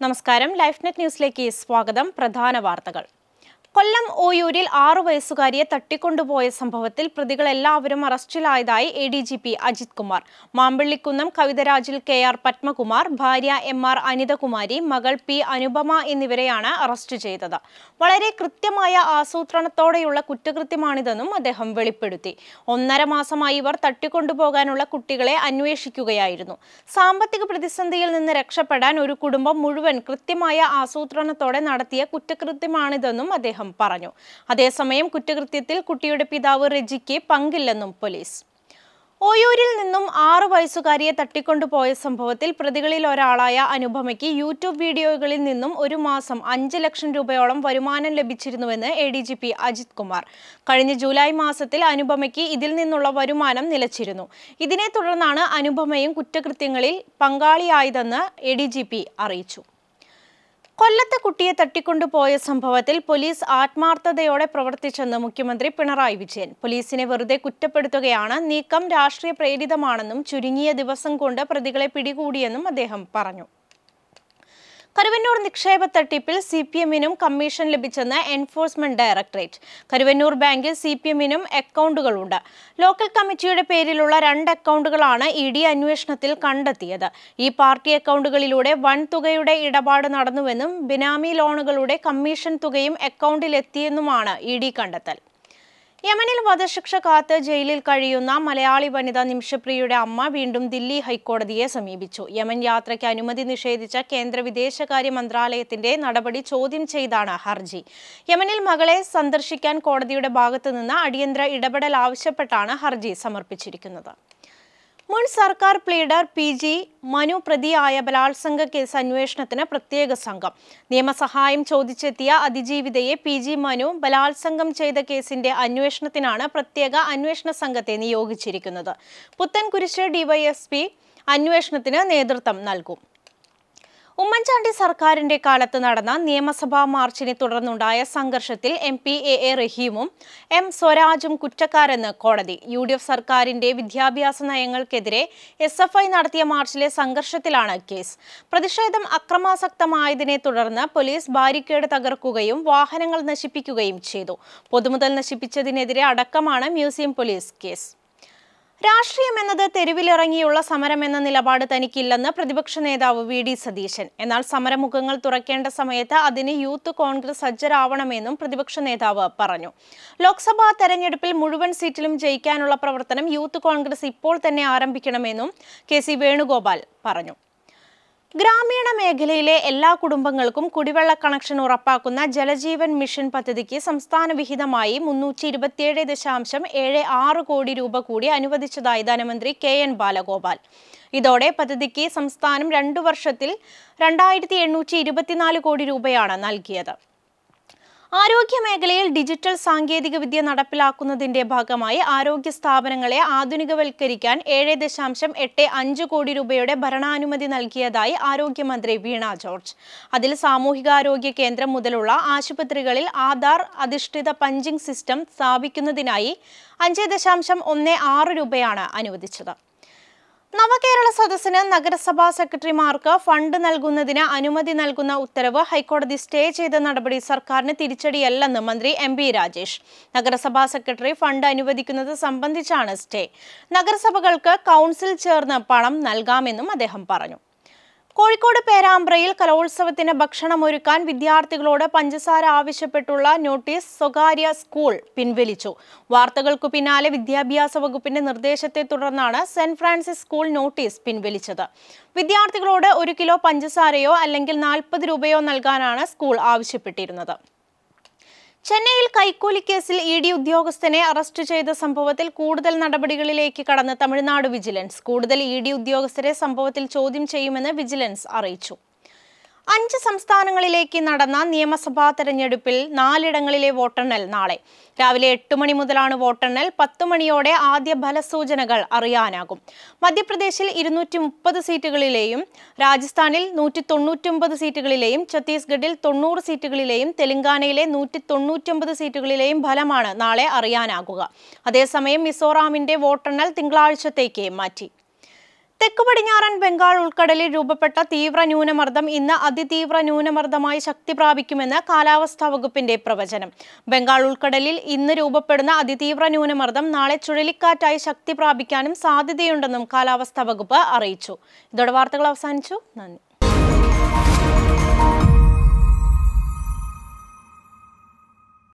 നമസ്കാരം life net ന്യൂസിലേക്ക് സ്വാഗതം പ്രധാന വാർത്തകൾ കൊല്ലം ഓയൂരിൽ ആറു വയസ്സുകാരിയെ തട്ടിക്കൊണ്ടുപോയ സംഭവത്തിൽ പ്രതികളെല്ലാവരും അറസ്റ്റിലായതായി A D G P Ajith Kumar Mampallikunnam കവിതരാജിൽ കെ ആർ പത്മകുമാർ ഭാര്യ എം ആർ അനിതകുമാരി മകൾ പി അനുപമ എന്നിവരെയാണ് അറസ്റ്റ് ചെയ്തത് വളരെ കൃത്യമായ ആസൂത്രണത്തോടെയുള്ള കുറ്റകൃത്യമാണിതെന്നും അദ്ദേഹം വെളിപ്പെടുത്തി ഒന്നര മാസമായി ഇവർ തട്ടിക്കൊണ്ടുപോകാനുള്ള കുട്ടികളെ അന്വേഷിക്കുകയായിരുന്നു സാമ്പത്തിക പ്രതിസന്ധിയിൽ നിന്ന് രക്ഷപ്പെടാൻ ഒരു കുടുംബം മുഴുവൻ കൃത്യമായ ആസൂത്രണത്തോടെ നടത്തിയ കുറ്റകൃത്യമാണിതെന്നും അദ്ദേഹം പറഞ്ഞു അതേസമയം കുറ്റകൃത്യത്തിൽ കുട്ടിയുടെ പിതാവ് റെജിക്ക് പങ്കില്ലെന്നും പോലീസ് ഓയൂരിൽ നിന്നും ആറു വയസ്സുകാരിയെ തട്ടിക്കൊണ്ടുപോയ സംഭവത്തിൽ പ്രതികളിൽ ഒരാളായ അനുപമയ്ക്ക് യൂട്യൂബ് വീഡിയോകളിൽ നിന്നും ഒരു മാസം അഞ്ച് ലക്ഷം രൂപയോളം വരുമാനം ലഭിച്ചിരുന്നുവെന്ന് A D G P Ajith Kumar കഴിഞ്ഞ ജൂലൈ മാസത്തിൽ അനുപമയ്ക്ക് ഇതിൽ നിന്നുള്ള വരുമാനം നിലച്ചിരുന്നു ഇതിനെ തുടർന്നാണ് അനുപമയും കുറ്റകൃത്യങ്ങളിൽ പങ്കാളിയായതെന്ന് എ ഡി ജി പി അറിയിച്ചു കൊല്ലത്തെ കുട്ടിയെ തട്ടിക്കൊണ്ടുപോയ സംഭവത്തിൽ പോലീസ് ആത്മാർത്ഥതയോടെ പ്രവർത്തിച്ചെന്ന് മുഖ്യമന്ത്രി പിണറായി വിജയൻ പോലീസിനെ വെറുതെ കുറ്റപ്പെടുത്തുകയാണ് നീക്കം രാഷ്ട്രീയ പ്രേരിതമാണെന്നും ചുരുങ്ങിയ ദിവസം കൊണ്ട് പ്രതികളെ പിടികൂടിയെന്നും അദ്ദേഹം പറഞ്ഞു കരുവന്നൂർ നിക്ഷേപ തട്ടിപ്പിൽ സി പി എമ്മിനും കമ്മീഷൻ ലഭിച്ചെന്ന് എൻഫോഴ്സ്മെന്റ് ഡയറക്ടറേറ്റ് കരുവന്നൂർ ബാങ്കിൽ സി പി എമ്മിനും അക്കൗണ്ടുകളുണ്ട് ലോക്കൽ കമ്മിറ്റിയുടെ പേരിലുള്ള രണ്ട് അക്കൗണ്ടുകളാണ് ഇ ഡി അന്വേഷണത്തിൽ കണ്ടെത്തിയത് ഈ പാർട്ടി അക്കൗണ്ടുകളിലൂടെ വൻ തുകയുടെ ഇടപാട് നടന്നുവെന്നും ബിനാമി ലോണുകളുടെ കമ്മീഷൻ തുകയും അക്കൗണ്ടിലെത്തിയെന്നുമാണ് ഇ ഡി കണ്ടെത്തൽ യമനിൽ വധശിക്ഷ കാത്ത് ജയിലിൽ കഴിയുന്ന മലയാളി വനിത നിമിഷപ്രിയയുടെ അമ്മ വീണ്ടും ദില്ലി ഹൈക്കോടതിയെ സമീപിച്ചു യമൻ യാത്രയ്ക്ക് അനുമതി നിഷേധിച്ച കേന്ദ്ര വിദേശകാര്യ മന്ത്രാലയത്തിന്റെ നടപടി ചോദ്യം ചെയ്താണ് ഹർജി യമനിൽ മകളെ സന്ദർശിക്കാൻ കോടതിയുടെ ഭാഗത്തു നിന്ന് അടിയന്തര ഇടപെടൽ ആവശ്യപ്പെട്ടാണ് ഹർജി സമർപ്പിച്ചിരിക്കുന്നത് മുൻ സർക്കാർ പ്ലീഡർ പി ജി മനു പ്രതിയായ ബലാത്സംഗ കേസ് അന്വേഷണത്തിന് പ്രത്യേക സംഘം നിയമസഹായം ചോദിച്ചെത്തിയ അതിജീവിതയെ പി ജി മനു ബലാത്സംഗം ചെയ്ത കേസിന്റെ അന്വേഷണത്തിനാണ് പ്രത്യേക അന്വേഷണ സംഘത്തെ നിയോഗിച്ചിരിക്കുന്നത് പുത്തൻകുരിശ് ഡിവൈഎസ്പി അന്വേഷണത്തിന് നേതൃത്വം നൽകും ഉമ്മൻചാണ്ടി സർക്കാരിന്റെ കാലത്ത് നടന്ന നിയമസഭാ മാർച്ചിനെ തുടർന്നുണ്ടായ സംഘർഷത്തിൽ എം പി എ എ റഹീമും എം സ്വരാജും കുറ്റക്കാരെന്ന് കോടതി യു ഡി എഫ് സർക്കാരിന്റെ വിദ്യാഭ്യാസ നയങ്ങൾക്കെതിരെ എസ് എഫ് ഐ നടത്തിയ മാർച്ചിലെ സംഘർഷത്തിലാണ് കേസ് പ്രതിഷേധം അക്രമാസക്തമായതിനെ തുടർന്ന് പോലീസ് ബാരിക്കേഡ് തകർക്കുകയും വാഹനങ്ങൾ നശിപ്പിക്കുകയും ചെയ്തു പൊതുമുതൽ നശിപ്പിച്ചതിനെതിരെ അടക്കമാണ് മ്യൂസിയം പോലീസ് കേസ് രാഷ്ട്രീയം എന്നത് തെരുവിലിറങ്ങിയുള്ള സമരം എന്ന നിലപാട് തനിക്കില്ലെന്ന് പ്രതിപക്ഷ നേതാവ് വി ഡി സതീശൻ എന്നാൽ സമരമുഖങ്ങൾ തുറക്കേണ്ട സമയത്ത് അതിന് യൂത്ത് കോൺഗ്രസ് സജ്ജരാവണമെന്നും പ്രതിപക്ഷ നേതാവ് പറഞ്ഞു ലോക്സഭാ തെരഞ്ഞെടുപ്പിൽ മുഴുവൻ സീറ്റിലും ജയിക്കാനുള്ള പ്രവർത്തനം യൂത്ത് കോൺഗ്രസ് ഇപ്പോൾ തന്നെ ആരംഭിക്കണമെന്നും കെ സി വേണുഗോപാൽ പറഞ്ഞു ഗ്രാമീണ മേഖലയിലെ എല്ലാ കുടുംബങ്ങൾക്കും കുടിവെള്ള കണക്ഷൻ ഉറപ്പാക്കുന്ന ജലജീവൻ മിഷൻ പദ്ധതിക്ക് സംസ്ഥാന വിഹിതമായി മുന്നൂറ്റി ഇരുപത്തിയേഴ് ദശാംശം ഏഴ് ആറ് കോടി രൂപ കൂടി അനുവദിച്ചതായി ധനമന്ത്രി കെ എൻ ബാലഗോപാൽ ഇതോടെ പദ്ധതിക്ക് സംസ്ഥാനം രണ്ടു വർഷത്തിൽ രണ്ടായിരത്തി എണ്ണൂറ്റി ഇരുപത്തിനാല് കോടി രൂപയാണ് നൽകിയത് ആരോഗ്യ മേഖലയിൽ ഡിജിറ്റൽ സാങ്കേതിക വിദ്യ നടപ്പിലാക്കുന്നതിന്റെ ഭാഗമായി ആരോഗ്യ സ്ഥാപനങ്ങളെ ആധുനികവൽക്കരിക്കാൻ ഏഴ് ദശാംശം എട്ട് അഞ്ച് കോടി രൂപയുടെ ഭരണാനുമതി നൽകിയതായി ആരോഗ്യമന്ത്രി വീണ ജോർജ് അതിൽ സാമൂഹികാരോഗ്യ കേന്ദ്രം മുതലുള്ള ആശുപത്രികളിൽ ആധാർ അധിഷ്ഠിത പഞ്ചിംഗ് സിസ്റ്റം സ്ഥാപിക്കുന്നതിനായി അഞ്ച് ദശാംശം ഒന്ന് ആറ് രൂപയാണ് അനുവദിച്ചത് നവകേരള സദസ്സിന് നഗരസഭാ സെക്രട്ടറിമാർക്ക് ഫണ്ട് നൽകുന്നതിന് അനുമതി നൽകുന്ന ഉത്തരവ് ഹൈക്കോടതി സ്റ്റേ ചെയ്ത നടപടി സർക്കാരിന് തിരിച്ചടിയല്ലെന്ന് മന്ത്രി എം ബി രാജേഷ് നഗരസഭാ സെക്രട്ടറി ഫണ്ട് അനുവദിക്കുന്നത് സംബന്ധിച്ചാണ് സ്റ്റേ നഗരസഭകൾക്ക് കൗൺസിൽ ചേർന്ന് പണം നൽകാമെന്നും അദ്ദേഹം പറഞ്ഞു കോഴിക്കോട് പേരാമ്പ്രയിൽ കലോത്സവത്തിന് ഭക്ഷണമൊരുക്കാൻ വിദ്യാർത്ഥികളോട് പഞ്ചസാര ആവശ്യപ്പെട്ടുള്ള നോട്ടീസ് സ്വകാര്യ സ്കൂൾ പിൻവലിച്ചു വാർത്തകൾക്കു പിന്നാലെ വിദ്യാഭ്യാസ വകുപ്പിന്റെ നിർദ്ദേശത്തെ തുടർന്നാണ് സെന്റ് ഫ്രാൻസിസ് സ്കൂൾ നോട്ടീസ് പിൻവലിച്ചത് വിദ്യാർത്ഥികളോട് ഒരു കിലോ പഞ്ചസാരയോ അല്ലെങ്കിൽ നാൽപ്പത് രൂപയോ നൽകാനാണ് സ്കൂൾ ആവശ്യപ്പെട്ടിരുന്നത് ചെന്നൈയിൽ കൈക്കൂലി കേസിൽ ഇ ഡി ഉദ്യോഗസ്ഥനെ അറസ്റ്റ് ചെയ്ത സംഭവത്തിൽ കൂടുതൽ നടപടികളിലേക്ക് കടന്ന് തമിഴ്നാട് വിജിലൻസ് കൂടുതൽ ഇ ഡി ഉദ്യോഗസ്ഥരെ സംഭവത്തിൽ ചോദ്യം ചെയ്യുമെന്ന് വിജിലൻസ് അറിയിച്ചു അഞ്ച് സംസ്ഥാനങ്ങളിലേക്ക് നടന്ന നിയമസഭാ തെരഞ്ഞെടുപ്പിൽ നാലിടങ്ങളിലെ വോട്ടെണ്ണൽ നാളെ രാവിലെ എട്ട് മണി മുതലാണ് വോട്ടെണ്ണൽ പത്ത് മണിയോടെ ആദ്യ ഫലസൂചനകൾ അറിയാനാകും മധ്യപ്രദേശിൽ ഇരുന്നൂറ്റി മുപ്പത് സീറ്റുകളിലെയും രാജസ്ഥാനിൽ നൂറ്റി തൊണ്ണൂറ്റൊമ്പത് സീറ്റുകളിലെയും ഛത്തീസ്ഗഡിൽ തൊണ്ണൂറ് സീറ്റുകളിലെയും തെലങ്കാനയിലെ നൂറ്റി തൊണ്ണൂറ്റൊമ്പത് സീറ്റുകളിലെയും ഫലമാണ് നാളെ അറിയാനാകുക അതേസമയം മിസോറാമിന്റെ വോട്ടെണ്ണൽ തിങ്കളാഴ്ചത്തേക്ക് മാറ്റി തെക്ക് പടിഞ്ഞാറൻ ബംഗാൾ ഉൾക്കടലിൽ രൂപപ്പെട്ട തീവ്ര ന്യൂനമർദ്ദം ഇന്ന് അതിതീവ്ര ന്യൂനമർദ്ദമായി ശക്തി പ്രാപിക്കുമെന്ന് കാലാവസ്ഥാ വകുപ്പിന്റെ പ്രവചനം ബംഗാൾ ഉൾക്കടലിൽ ഇന്ന് രൂപപ്പെടുന്ന അതിതീവ്ര ന്യൂനമർദ്ദം നാളെ ചുഴലിക്കാറ്റായി ശക്തി പ്രാപിക്കാനും സാധ്യതയുണ്ടെന്നും കാലാവസ്ഥാ വകുപ്പ് അറിയിച്ചു ഇതോടെ വാർത്തകൾ അവസാനിച്ചു നന്ദി